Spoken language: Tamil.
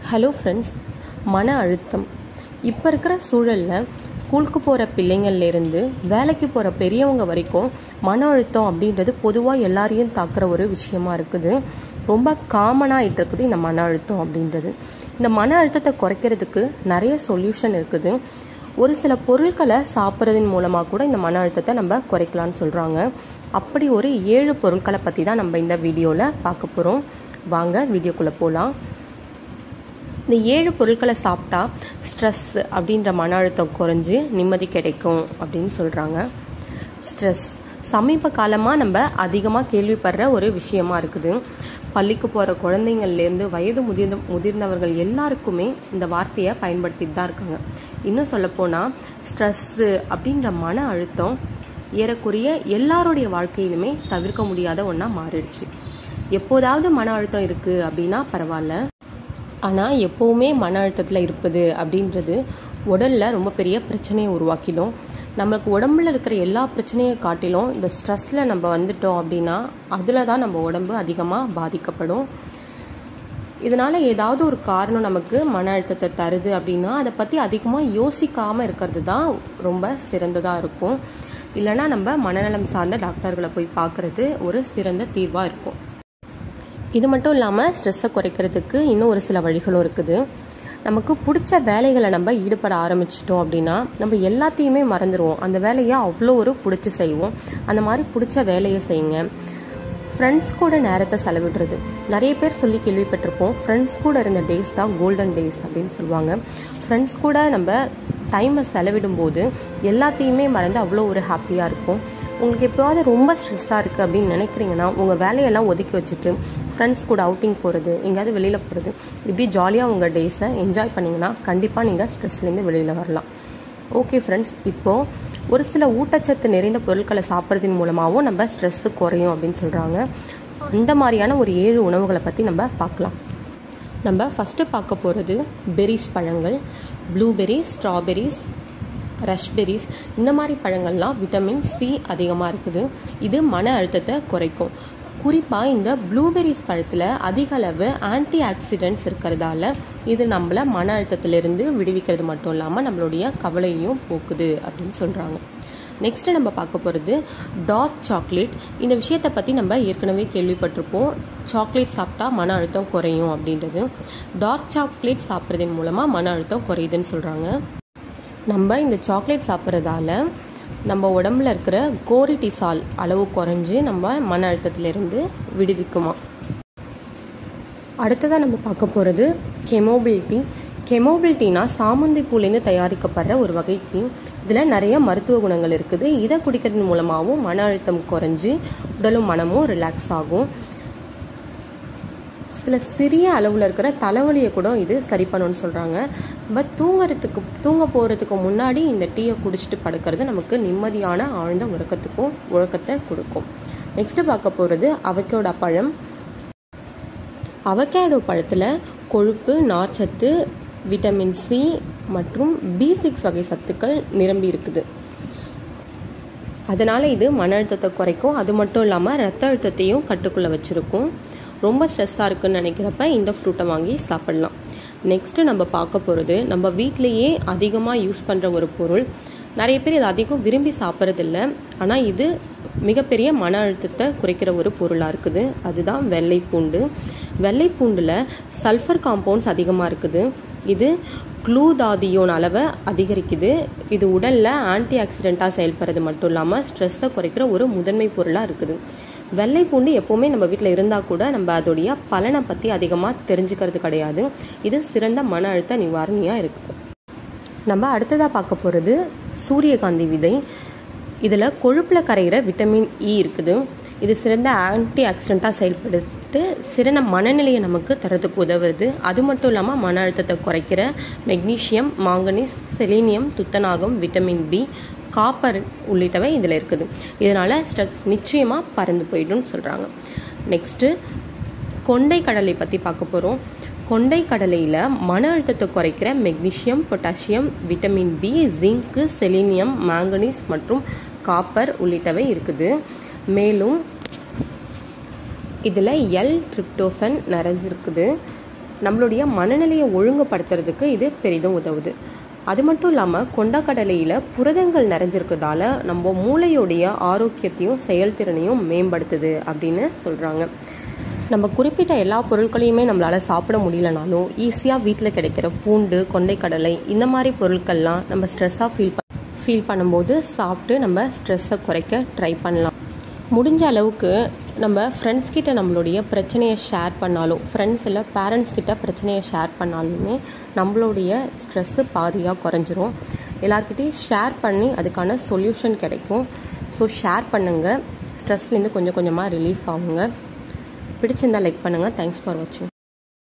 ஹலோ ஃப்ரெண்ட்ஸ் மன அழுத்தம் இப்போ இருக்கிற சூழலில் ஸ்கூலுக்கு போகிற பிள்ளைங்கள்லேருந்து வேலைக்கு போகிற பெரியவங்க வரைக்கும் மன அழுத்தம் அப்படின்றது பொதுவாக எல்லாரையும் தாக்குற ஒரு விஷயமா இருக்குது ரொம்ப காமனாக இருக்குது இந்த மன அழுத்தம் அப்படின்றது இந்த மன அழுத்தத்தை குறைக்கிறதுக்கு நிறைய சொல்யூஷன் இருக்குது ஒரு சில பொருட்களை சாப்பிட்றதன் மூலமாக கூட இந்த மன அழுத்தத்தை நம்ம குறைக்கலாம்னு சொல்கிறாங்க அப்படி ஒரு ஏழு பொருட்களை பற்றி தான் நம்ம இந்த வீடியோவில் பார்க்க போகிறோம் வாங்க வீடியோக்குள்ளே போகலாம் இந்த ஏழு பொருட்களை சாப்பிட்டா ஸ்ட்ரெஸ் அப்படின்ற மன அழுத்தம் குறைஞ்சு நிம்மதி கிடைக்கும் அப்படின்னு சொல்கிறாங்க ஸ்ட்ரெஸ் சமீப காலமாக நம்ம அதிகமாக கேள்விப்படுற ஒரு விஷயமா இருக்குது பள்ளிக்கு போகிற குழந்தைங்கள்லேருந்து வயது முதிர்ந்த முதிர்ந்தவர்கள் எல்லாருக்குமே இந்த வார்த்தையை பயன்படுத்திட்டு தான் இருக்காங்க இன்னும் சொல்லப்போனால் ஸ்ட்ரெஸ்ஸு அப்படின்ற மன அழுத்தம் ஏறக்குறைய எல்லாருடைய வாழ்க்கையிலுமே தவிர்க்க முடியாத ஒன்றா மாறிடுச்சு எப்போதாவது மன அழுத்தம் இருக்குது அப்படின்னா பரவாயில்ல ஆனால் எப்போவுமே மன அழுத்தத்தில் இருப்பது அப்படின்றது உடலில் ரொம்ப பெரிய பிரச்சனையை உருவாக்கிடும் நமக்கு உடம்புல இருக்கிற எல்லா பிரச்சனையை காட்டிலும் இந்த ஸ்ட்ரெஸ்ஸில் நம்ம வந்துட்டோம் அப்படின்னா அதில் தான் நம்ம உடம்பு அதிகமாக பாதிக்கப்படும் இதனால் ஏதாவது ஒரு காரணம் நமக்கு மன அழுத்தத்தை தருது அப்படின்னா அதை பற்றி அதிகமாக யோசிக்காமல் இருக்கிறது தான் ரொம்ப சிறந்ததாக இருக்கும் இல்லைனா நம்ம மனநலம் சார்ந்த டாக்டர்களை போய் பார்க்குறது ஒரு சிறந்த தீர்வாக இருக்கும் இது மட்டும் இல்லாமல் ஸ்ட்ரெஸ்ஸை குறைக்கிறதுக்கு இன்னும் ஒரு சில வழிகளும் இருக்குது நமக்கு பிடிச்ச வேலைகளை நம்ம ஈடுபட ஆரம்பிச்சிட்டோம் அப்படின்னா நம்ம எல்லாத்தையுமே மறந்துடுவோம் அந்த வேலையை அவ்வளோ ஒரு பிடிச்சி செய்வோம் அந்த மாதிரி பிடிச்ச வேலையை செய்யுங்க ஃப்ரெண்ட்ஸ் கூட நேரத்தை செலவிடுறது நிறைய பேர் சொல்லி கேள்விப்பட்டிருப்போம் ஃப்ரெண்ட்ஸ் கூட இருந்த டேஸ் தான் கோல்டன் டேஸ் அப்படின்னு சொல்லுவாங்க ஃப்ரெண்ட்ஸ் கூட நம்ம டைமை செலவிடும்போது எல்லாத்தையுமே மறந்து அவ்வளோ ஒரு ஹாப்பியாக இருக்கும் உங்களுக்கு எப்போவாவது ரொம்ப ஸ்ட்ரெஸ்ஸாக இருக்குது அப்படின்னு நினைக்கிறீங்கன்னா உங்கள் வேலையெல்லாம் ஒதுக்கி வச்சுட்டு ஃப்ரெண்ட்ஸ் கூட அவுட்டிங் போகிறது எங்கேயாவது வெளியில் போகிறது இப்படி ஜாலியாக உங்கள் டேஸை என்ஜாய் பண்ணிங்கன்னா கண்டிப்பாக நீங்கள் ஸ்ட்ரெஸ்லேருந்து வெளியில் வரலாம் ஓகே ஃப்ரெண்ட்ஸ் இப்போது ஒரு சில ஊட்டச்சத்து நிறைந்த பொருட்களை சாப்பிட்றதன் மூலமாகவும் நம்ம ஸ்ட்ரெஸ்ஸு குறையும் அப்படின்னு சொல்கிறாங்க அந்த மாதிரியான ஒரு ஏழு உணவுகளை பற்றி நம்ம பார்க்கலாம் நம்ம ஃபஸ்ட்டு பார்க்க போகிறது பெரிஸ் பழங்கள் ப்ளூபெரிஸ் ஸ்ட்ராபெரிஸ் ரஷ்பெரிஸ் இந்த மாதிரி பழங்கள்லாம் விட்டமின் சி அதிகமாக இருக்குது இது மன அழுத்தத்தை குறைக்கும் குறிப்பாக இந்த ப்ளூபெரிஸ் பழத்தில் அதிக அளவு ஆன்டி ஆக்சிடென்ட்ஸ் இருக்கிறதால இது நம்மளை மன அழுத்தத்திலிருந்து விடுவிக்கிறது மட்டும் இல்லாமல் நம்மளுடைய கவலையும் போக்குது அப்படின்னு சொல்கிறாங்க நெக்ஸ்ட்டு நம்ம பார்க்க போகிறது டார்க் சாக்லேட் இந்த விஷயத்தை பற்றி நம்ம ஏற்கனவே கேள்விப்பட்டிருப்போம் சாக்லேட் சாப்பிட்டா மன அழுத்தம் குறையும் அப்படின்றது டார்க் சாக்லேட் சாப்பிட்றதன் மூலமாக மன அழுத்தம் குறையுதுன்னு சொல்கிறாங்க நம்ம இந்த சாக்லேட் சாப்பிட்றதால நம்ம உடம்புல இருக்கிற கோரிட்டிசால் அளவு குறைஞ்சு நம்ம மன அழுத்தத்திலிருந்து விடுவிக்குமா அடுத்ததாக நம்ம பார்க்க போகிறது கெமோபிலிட்டி கெமோபிலிட்டினா சாமந்தி பூலேருந்து தயாரிக்கப்படுற ஒரு வகை டீ இதில் நிறைய மருத்துவ குணங்கள் இருக்குது இதை குடிக்கிறது மூலமாகவும் மன அழுத்தம் குறைஞ்சி உடலும் மனமும் ரிலாக்ஸ் ஆகும் சில சிறிய அளவில் இருக்கிற தலைவலியை கூட இது சரி பண்ணணும்னு சொல்கிறாங்க பட் தூங்குறதுக்கு தூங்க போகிறதுக்கு முன்னாடி இந்த டீயை குடிச்சிட்டு படுக்கிறது நமக்கு நிம்மதியான ஆழ்ந்த உறக்கத்துக்கும் உறக்கத்தை கொடுக்கும் நெக்ஸ்ட்டு பார்க்க போகிறது அவக்கோட பழம் அவகேடோ பழத்தில் கொழுப்பு நார்ச்சத்து விட்டமின் சி மற்றும் பி சிக்ஸ் வகை சத்துக்கள் நிரம்பி இருக்குது அதனால் இது மன அழுத்தத்தை குறைக்கும் அது மட்டும் இல்லாமல் ரத்த அழுத்தத்தையும் கட்டுக்குள்ளே வச்சுருக்கும் ரொம்ப ஸ்ட்ரெஸ்ஸாக இருக்குன்னு நினைக்கிறப்ப இந்த ஃப்ரூட்டை வாங்கி சாப்பிட்லாம் நெக்ஸ்ட்டு நம்ம பார்க்க போகிறது நம்ம வீட்டிலையே அதிகமாக யூஸ் பண்ணுற ஒரு பொருள் நிறைய பேர் இதை அதிகம் விரும்பி சாப்பிட்றதில்ல ஆனால் இது மிகப்பெரிய மன அழுத்தத்தை குறைக்கிற ஒரு பொருளாக இருக்குது அதுதான் வெள்ளை பூண்டு வெள்ளை பூண்டில் சல்ஃபர் காம்பவுண்ட்ஸ் அதிகமாக இருக்குது இது குளூதாதியோன் அளவை அதிகரிக்குது இது உடலில் ஆன்டி ஆக்சிடெண்ட்டாக செயல்படுறது மட்டும் இல்லாமல் ஸ்ட்ரெஸ்ஸை குறைக்கிற ஒரு முதன்மை பொருளாக இருக்குது வெள்ளை பூண்டு எப்போவுமே நம்ம வீட்டில் இருந்தால் கூட நம்ம அதோடைய பலனை பற்றி அதிகமாக தெரிஞ்சுக்கிறது கிடையாது இது சிறந்த மன அழுத்த நிவாரணியாக இருக்குது நம்ம அடுத்ததாக பார்க்க போகிறது சூரியகாந்தி விதை இதில் கொழுப்பில் கரைகிற விட்டமின் இ இருக்குது இது சிறந்த ஆன்டி ஆக்சிடெண்ட்டாக செயல்படுத்திட்டு சிறந்த மனநிலையை நமக்கு தரதுக்கு உதவுது அது மட்டும் இல்லாமல் மன அழுத்தத்தை குறைக்கிற மெக்னீஷியம் மாங்கனீஸ் செலீனியம் துத்தநாகம் விட்டமின் பி காப்பர் உள்ளிட்டவை இதில் இருக்குது இதனால் ஸ்ட்ரெஸ் நிச்சயமாக பறந்து போயிடும்னு சொல்கிறாங்க நெக்ஸ்ட்டு கொண்டை கடலை பற்றி பார்க்க போகிறோம் கொண்டை கடலையில் மன அழுத்தத்தை குறைக்கிற magnesium potassium vitamin B zinc selenium manganese மற்றும் காப்பர் உள்ளிட்டவை இருக்குது மேலும் இதில் எல் ட்ரிப்டோஃபன் நிறைஞ்சிருக்குது நம்மளுடைய மனநிலையை ஒழுங்குபடுத்துறதுக்கு இது பெரிதும் உதவுது அது மட்டும் இல்லாமல் கொண்டக்கடலையில் புரதங்கள் நிறைஞ்சிருக்கிறதால நம்ம மூளையுடைய ஆரோக்கியத்தையும் செயல்திறனையும் மேம்படுத்துது அப்படின்னு சொல்கிறாங்க நம்ம குறிப்பிட்ட எல்லா பொருட்களையுமே நம்மளால் சாப்பிட முடியலனாலும் ஈஸியாக வீட்டில் கிடைக்கிற பூண்டு கொண்டைக்கடலை இந்த மாதிரி பொருட்கள்லாம் நம்ம ஸ்ட்ரெஸ்ஸாக ஃபீல் ஃபீல் பண்ணும்போது சாப்பிட்டு நம்ம ஸ்ட்ரெஸ்ஸை குறைக்க ட்ரை பண்ணலாம் முடிஞ்ச அளவுக்கு நம்ம ஃப்ரெண்ட்ஸ் கிட்ட நம்மளுடைய பிரச்சனையை ஷேர் பண்ணாலும் ஃப்ரெண்ட்ஸ் இல்லை பேரண்ட்ஸ் கிட்ட பிரச்சனையை ஷேர் பண்ணாலுமே நம்மளுடைய ஸ்ட்ரெஸ்ஸு பாதியாக குறைஞ்சிரும் எல்லார்கிட்டையும் ஷேர் பண்ணி அதுக்கான சொல்யூஷன் கிடைக்கும் ஸோ ஷேர் பண்ணுங்கள் ஸ்ட்ரெஸ்லேருந்து கொஞ்சம் கொஞ்சமாக ரிலீஃப் ஆகுங்க பிடிச்சிருந்தா லைக் பண்ணுங்கள் தேங்க்ஸ் ஃபார் வாட்சிங்